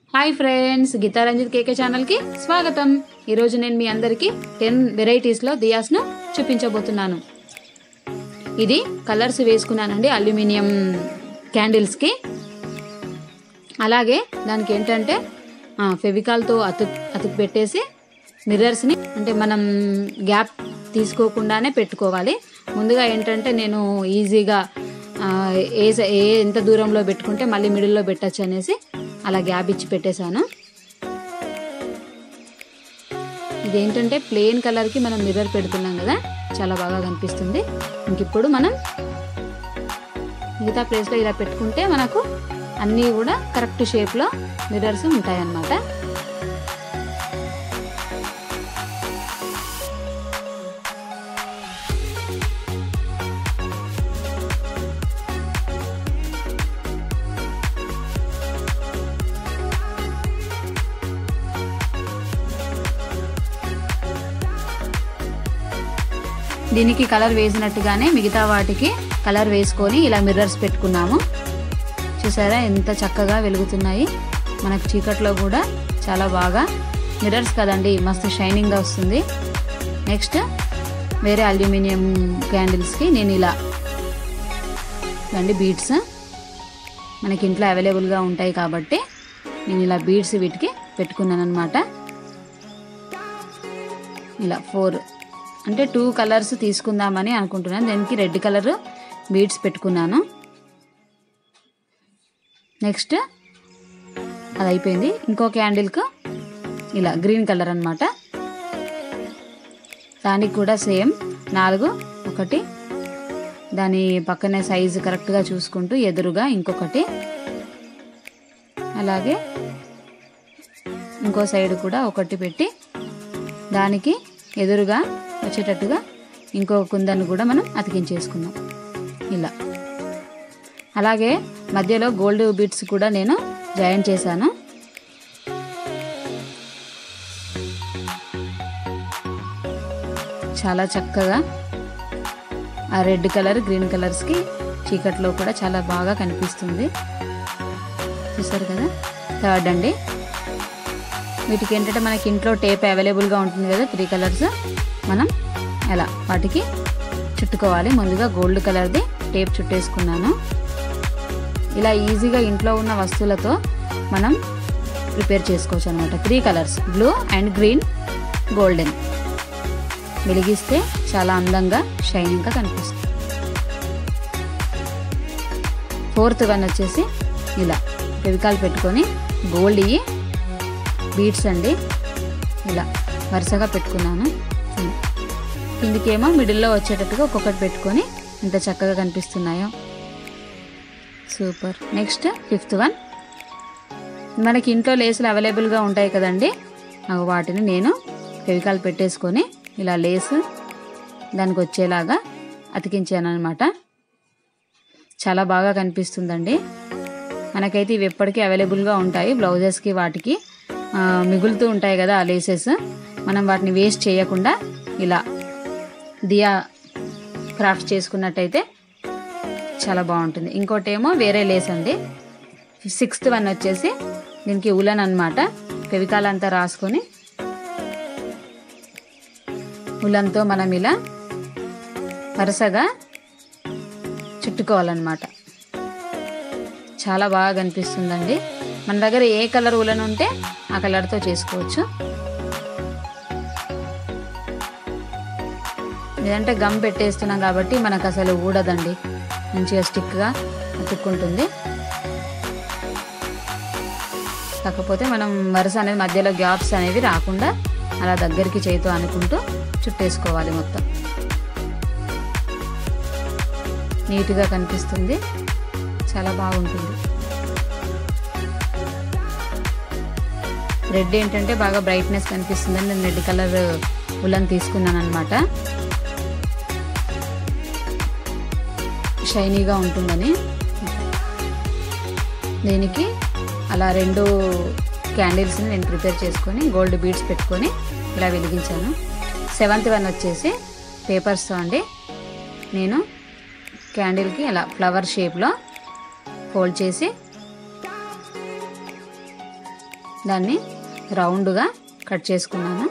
hi friends Geetha Ranjith KK ఛానల్కి స్వాగతం ఈరోజు నేను మీ అందరికీ టెన్ వెరైటీస్లో దియాస్ను చూపించబోతున్నాను ఇది కలర్స్ వేసుకున్నానండి అల్యూమినియం క్యాండిల్స్కి అలాగే దానికి ఏంటంటే ఆ, ఫెవికాల్తో అతుక్ అతుకు పెట్టేసి మిర్రర్స్ని అంటే మనం గ్యాప్ తీసుకోకుండానే పెట్టుకోవాలి ముందుగా ఏంటంటే నేను ఈజీగా ఆ, ఏ స- ఏ ఎంత దూరంలో పెట్టుకుంటే మళ్ళీ మిడిల్లో పెట్టచ్చు అనేసి అలా గ్యాప్ ఇచ్చి పెట్టేశాను ఇదేంటంటే ప్లెయిన్ కలర్కి మనం మిర్రర్ పెడుతున్నాం కదా చాలా బాగా కనిపిస్తుంది ఇంక ఇప్పుడు మనం మిగతా ప్లేస్లో ఇలా పెట్టుకుంటే మనకు అన్నీ కూడా కరెక్ట్ షేప్లో మిర్రర్స్ ఉంటాయన్నమాట దీనికి కలర్ వేసినట్టుగానే మిగతా వాటికి కలర్ వేసుకొని ఇలా మిర్రర్స్ పెట్టుకున్నాము చూసారా ఎంత చక్కగా వెలుగుతున్నాయి మనకు చీకట్లో కూడా చాలా బాగా మిర్రర్స్ కదండి మస్తు షైనింగ్గా వస్తుంది నెక్స్ట్ వేరే అల్యూమినియం క్యాండిల్స్కి నేను ఇలా రండి బీడ్స్ మనకి ఇంట్లో అవైలబుల్గా ఉంటాయి కాబట్టి నేను ఇలా బీడ్స్ వీటికి పెట్టుకున్నాను అనమాట ఇలా ఫోర్ అంటే టూ కలర్స్ తీసుకుందామని అనుకుంటున్నాను దానికి రెడ్ కలర్ బీడ్స్ పెట్టుకున్నాను నెక్స్ట్ అది అయిపోయింది ఇంకో క్యాండిల్కు ఇలా గ్రీన్ కలర్ అనమాట దానికి కూడా సేమ్ నాలుగు ఒకటి దాని పక్కనే సైజు కరెక్ట్గా చూసుకుంటూ ఎదురుగా ఇంకొకటి అలాగే ఇంకో సైడ్ కూడా ఒకటి పెట్టి దానికి ఎదురుగా వచ్చేటట్టుగా ఇంకో కుందను కూడా మనం అతికించేసుకుందాం ఇలా అలాగే మధ్యలో గోల్డ్ బీట్స్ కూడా నేను జాయిన్ చేశాను చాలా చక్కగా ఆ రెడ్ కలర్ గ్రీన్ కలర్స్కి చీకట్లో కూడా చాలా బాగా కనిపిస్తుంది చూసారు కదా థర్డ్ అండి వీటికి ఏంటంటే మనకి ఇంట్లో టేప్ అవైలబుల్గా ఉంటుంది కదా త్రీ కలర్స్ మనం ఎలా వాటికి చుట్టుకోవాలి ముందుగా గోల్డ్ కలర్ది టేప్ చుట్టేసుకున్నాను ఇలా ఈజీగా ఇంట్లో ఉన్న వస్తువులతో మనం ప్రిపేర్ చేసుకోవచ్చు అనమాట three colours blue and green golden వెలిగిస్తే చాలా అందంగా షైనింగ్గా కనిపిస్తుంది ఫోర్త్ వన్ వచ్చేసి ఇలా ఫెవికాల్ పెట్టుకొని గోల్డ్ ఇవి బీడ్స్ అండి ఇలా వరుసగా పెట్టుకున్నాను కిందికేమో మిడిల్లో వచ్చేటట్టుగా ఒక్కొక్కటి పెట్టుకొని ఎంత చక్కగా కనిపిస్తున్నాయో సూపర్ నెక్స్ట్ ఫిఫ్త్ వన్ మనకి ఇంట్లో లేసులు అవైలబుల్గా ఉంటాయి కదండి అవి వాటిని నేను ఫెవికాల్ పెట్టేసుకొని ఇలా లేసు దానికి వచ్చేలాగా అతికించాను అనమాట చాలా బాగా కనిపిస్తుందండి మనకైతే ఇవి ఎప్పటికీ అవైలబుల్గా ఉంటాయి బ్లౌజెస్కి వాటికి ఆ, మిగులుతూ ఉంటాయి కదా ఆ లేసెస్ మనం వాటిని వేస్ట్ చేయకుండా ఇలా దియా క్రాఫ్ట్ చేసుకున్నట్టయితే చాలా బాగుంటుంది ఇంకోటి ఏమో వేరే లేస్ అండి సిక్స్త్ వన్ వచ్చేసి దీనికి ఉలన్ అనమాట ఫెవికాల్ అంతా రాసుకొని ఉలన్తో మనం ఇలా వరుసగా చుట్టుకోవాలన్నమాట చాలా బాగా కనిపిస్తుందండి మన దగ్గర ఏ కలర్ ఉలన్ ఉంటే ఆ కలర్తో చేసుకోవచ్చు లేదంటే గమ్ పెట్టేస్తున్నాం కాబట్టి మనకు అసలు ఊడదండి మంచిగా స్టిక్గా అతుక్కుంటుంది కాకపోతే మనం వరుస అనేది మధ్యలో గ్యాప్స్ అనేవి రాకుండా అలా దగ్గరికి చేయితో అనుకుంటూ చుట్టేసుకోవాలి మొత్తం నీట్గా కనిపిస్తుంది చాలా బాగుంటుంది రెడ్ ఏంటంటే బాగా బ్రైట్నెస్ కనిపిస్తుందని నేను రెడ్ కలర్ ఉలన్ తీసుకున్నాను అనమాట షైనీగా ఉంటుందని దీనికి అలా రెండు క్యాండిల్స్ని నేను ప్రిపేర్ చేసుకొని గోల్డ్ బీడ్స్ పెట్టుకొని ఇలా వెలిగించాను సెవెంత్ వన్ వచ్చేసి పేపర్స్తో అండి నేను క్యాండిల్కి అలా ఫ్లవర్ షేప్లో ఫోల్డ్ చేసి దాన్ని రౌండ్గా కట్ చేసుకున్నాను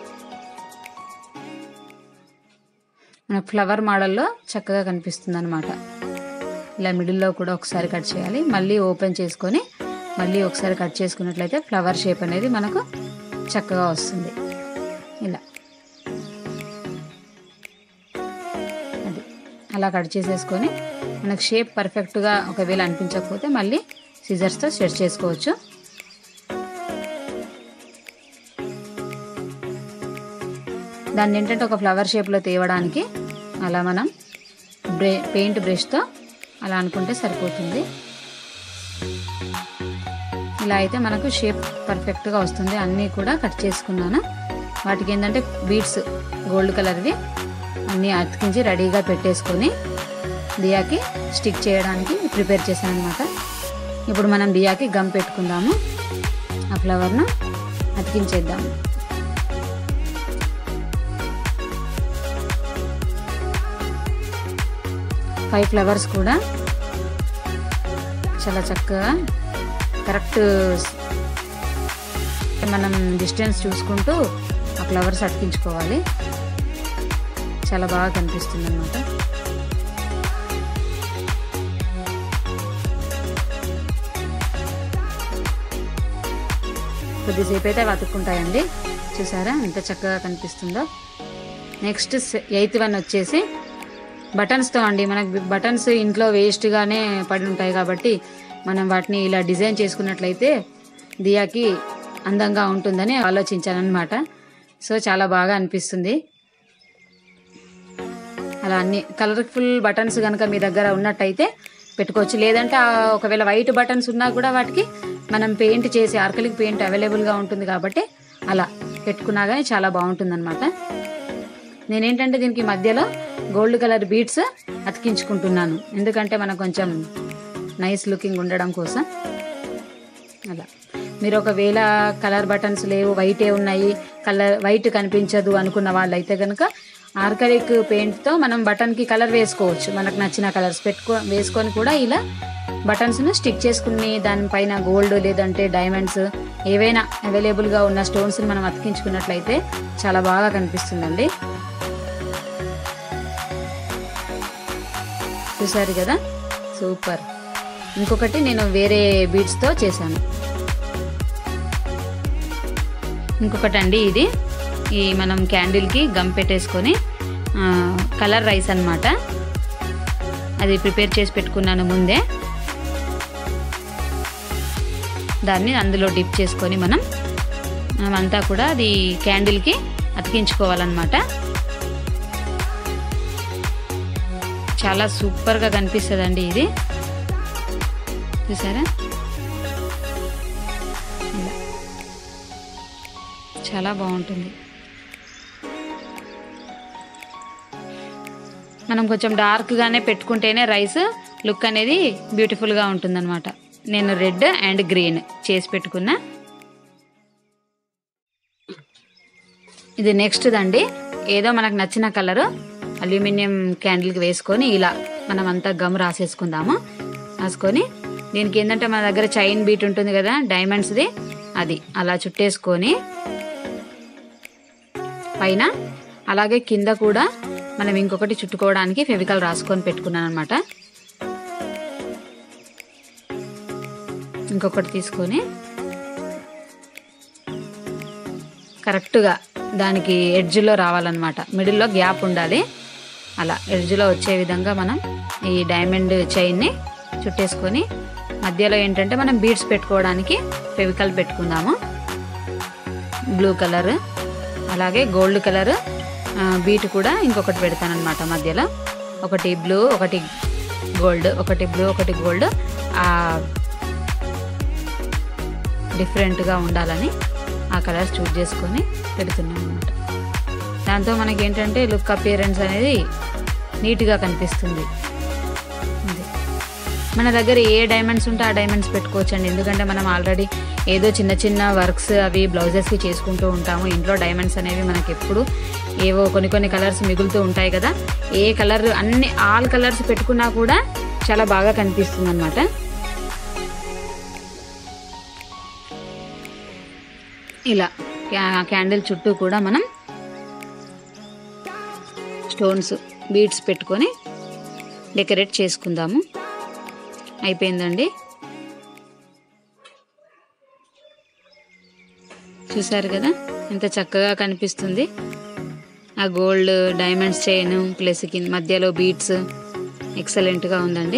మన ఫ్లవర్ మోడల్లో చక్కగా కనిపిస్తుంది అనమాట ఇలా మిడిల్లో కూడా ఒకసారి కట్ చేయాలి మళ్ళీ ఓపెన్ చేసుకొని మళ్ళీ ఒకసారి కట్ చేసుకున్నట్లయితే ఫ్లవర్ షేప్ అనేది మనకు చక్కగా వస్తుంది ఇలా అది అలా కట్ చేసేసుకొని మనకు షేప్ పర్ఫెక్ట్గా ఒకవేళ అనిపించకపోతే మళ్ళీ సిజర్స్తో సెట్ చేసుకోవచ్చు దాన్ని ఏంటంటే ఒక ఫ్లవర్ షేప్లో తేవడానికి అలా మనం బ్రే పెయింట్ బ్రష్తో అలా అనుకుంటే సరిపోతుంది ఇలా అయితే మనకు షేప్ పర్ఫెక్ట్గా వస్తుంది అన్నీ కూడా కట్ చేసుకున్నాను వాటికి ఏంటంటే బీడ్స్ గోల్డ్ కలర్వి అన్నీ అతికించి రెడీగా పెట్టేసుకొని దియాకి స్టిక్ చేయడానికి ప్రిపేర్ చేశాను అనమాట ఇప్పుడు మనం దియాకి గమ్ పెట్టుకుందాము ఆ ఫ్లవర్ను అతికించేద్దాము ఫైవ్ ఫ్లవర్స్ కూడా చాలా చక్కగా కరెక్ట్ మనం డిస్టెన్స్ చూసుకుంటూ ఆ ఫ్లవర్స్ అతికించుకోవాలి చాలా బాగా కనిపిస్తుంది అనమాట కొద్దిసేపు అయితే అవి అతుక్కుంటాయండి చూసారా ఎంత చక్కగా కనిపిస్తుందో నెక్స్ట్ ఎయిత్ వన్ వచ్చేసి బటన్స్తో అండి మనకు బటన్స్ ఇంట్లో వేస్ట్గానే పడి ఉంటాయి కాబట్టి మనం వాటిని ఇలా డిజైన్ చేసుకున్నట్లయితే దియాకి అందంగా ఉంటుందని ఆలోచించాను అనమాట సో చాలా బాగా అనిపిస్తుంది అలా అన్ని కలర్ఫుల్ బటన్స్ కనుక మీ దగ్గర ఉన్నట్టయితే పెట్టుకోవచ్చు లేదంటే ఆ ఒకవేళ వైట్ బటన్స్ ఉన్నా కూడా వాటికి మనం పెయింట్ చేసి ఆర్కలిక్ పెయింట్ అవైలబుల్గా ఉంటుంది కాబట్టి అలా పెట్టుకున్నా కానీ చాలా బాగుంటుంది నేనేంటంటే దీనికి మధ్యలో గోల్డ్ కలర్ బీడ్స్ అతికించుకుంటున్నాను ఎందుకంటే మనకు కొంచెం నైస్ లుకింగ్ ఉండడం కోసం అలా మీరు ఒకవేళ కలర్ బటన్స్ లేవు వైటే ఉన్నాయి కలర్ వైట్ కనిపించదు అనుకున్న వాళ్ళైతే కనుక ఆర్కలిక్ పెయింట్తో మనం బటన్కి కలర్ వేసుకోవచ్చు మనకు నచ్చిన కలర్స్ పెట్టుకో వేసుకొని కూడా ఇలా బటన్స్ను స్టిక్ చేసుకుని దానిపైన గోల్డ్ లేదంటే డైమండ్స్ ఏవైనా అవైలబుల్గా ఉన్న స్టోన్స్ని మనం అతికించుకున్నట్లయితే చాలా బాగా కనిపిస్తుందండి చూసారు కదా సూపర్ ఇంకొకటి నేను వేరే బీడ్స్తో చేశాను ఇంకొకటి అండి ఇది ఈ మనం క్యాండిల్కి గమ్ పెట్టేసుకొని కలర్ రైస్ అనమాట అది ప్రిపేర్ చేసి పెట్టుకున్నాను ముందే దాన్ని అందులో డిప్ చేసుకొని మనం అంతా కూడా అది క్యాండిల్కి అతికించుకోవాలన్నమాట చాలా సూపర్గా కనిపిస్తుందండి ఇది చూసారా ఇలా చాలా బాగుంటుంది మనం కొంచెం డార్క్గానే పెట్టుకుంటేనే రైస్ లుక్ అనేది బ్యూటిఫుల్గా ఉంటుందన్నమాట నేను రెడ్ అండ్ గ్రీన్ చేసి పెట్టుకున్నా ఇది నెక్స్ట్ దండి ఏదో మనకు నచ్చిన కలరు అల్యూమినియం క్యాండిల్కి వేసుకొని ఇలా మనం అంతా గమ్ రాసేసుకుందాము రాసుకొని దీనికి ఏంటంటే మన దగ్గర చైన్ బీట్ ఉంటుంది కదా డైమండ్స్ది అది అలా చుట్టేసుకొని పైన అలాగే కింద కూడా మనం ఇంకొకటి చుట్టుకోవడానికి ఫెవికల్ రాసుకొని పెట్టుకున్నాను అనమాట ఇంకొకటి తీసుకొని కరెక్ట్గా దానికి ఎడ్జ్లో రావాలన్నమాట మిడిల్లో గ్యాప్ ఉండాలి అలా ఎడ్జ్లో వచ్చే విధంగా మనం ఈ డైమండ్ చైన్ని చుట్టేసుకొని మధ్యలో ఏంటంటే మనం బీడ్స్ పెట్టుకోవడానికి ఫెవికల్ పెట్టుకుందాము బ్లూ కలర్ అలాగే గోల్డ్ కలర్ బీట్ కూడా ఇంకొకటి పెడతానమాట మధ్యలో ఒకటి బ్లూ ఒకటి గోల్డ్ ఒకటి బ్లూ ఒకటి గోల్డ్ డిఫరెంట్గా ఉండాలని ఆ కలర్స్ చూజ్ చేసుకొని పెడుతున్నాం అనమాట దాంతో మనకి ఏంటంటే లుక్ అపియరెన్స్ అనేది నీట్గా కనిపిస్తుంది అది మన దగ్గర ఏ డైమండ్స్ ఉంటే ఆ డైమండ్స్ పెట్టుకోవచ్చండి ఎందుకంటే మనం ఆల్రెడీ ఏదో చిన్న చిన్న వర్క్స్ అవి బ్లౌజెస్కి చేసుకుంటూ ఉంటాము ఇంట్లో డైమండ్స్ అనేవి మనకి ఎప్పుడు ఏవో కొన్ని కొన్ని కలర్స్ మిగులుతూ ఉంటాయి కదా ఏ కలర్ అన్ని ఆల్ కలర్స్ పెట్టుకున్నా కూడా చాలా బాగా కనిపిస్తుంది అనమాట ఇలా క్యా- క్యాండిల్ చుట్టూ కూడా మనం స్టోన్స్ బీడ్స్ పెట్టుకొని డెకరేట్ చేసుకుందాము అయిపోయిందండి చూసారు కదా ఎంత చక్కగా కనిపిస్తుంది ఆ గోల్డ్ డైమండ్స్ చైన్ ప్లస్ కింద మధ్యలో బీడ్స్ ఎక్సలెంట్గా ఉందండి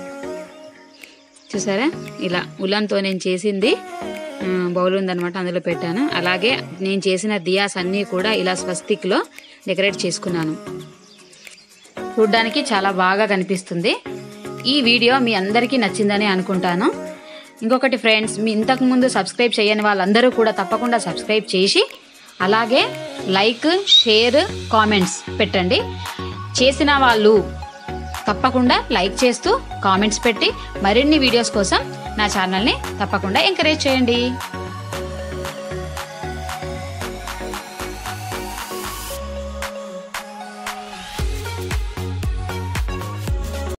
చూసారా ఇలా ఉలన్తో నేను చేసింది ఆ, బౌల్ ఉందన్నమాట అందులో పెట్టాను అలాగే నేను చేసిన దియాస్ అన్నీ కూడా ఇలా స్వస్తిక్లో డెకరేట్ చేసుకున్నాను చూడ్డానికి చాలా బాగా కనిపిస్తుంది ఈ వీడియో మీ అందరికీ నచ్చిందని అనుకుంటాను ఇంకొకటి ఫ్రెండ్స్ మీ ఇంతకుముందు సబ్స్క్రైబ్ చేయని వాళ్ళందరూ కూడా తప్పకుండా సబ్స్క్రైబ్ చేసి అలాగే లైక్ షేర్ కామెంట్స్ పెట్టండి చేసిన వాళ్ళు తప్పకుండా లైక్ చేస్తూ కామెంట్స్ పెట్టి మరిన్ని వీడియోస్ కోసం నా ఛానల్ని తప్పకుండా ఎంకరేజ్ చేయండి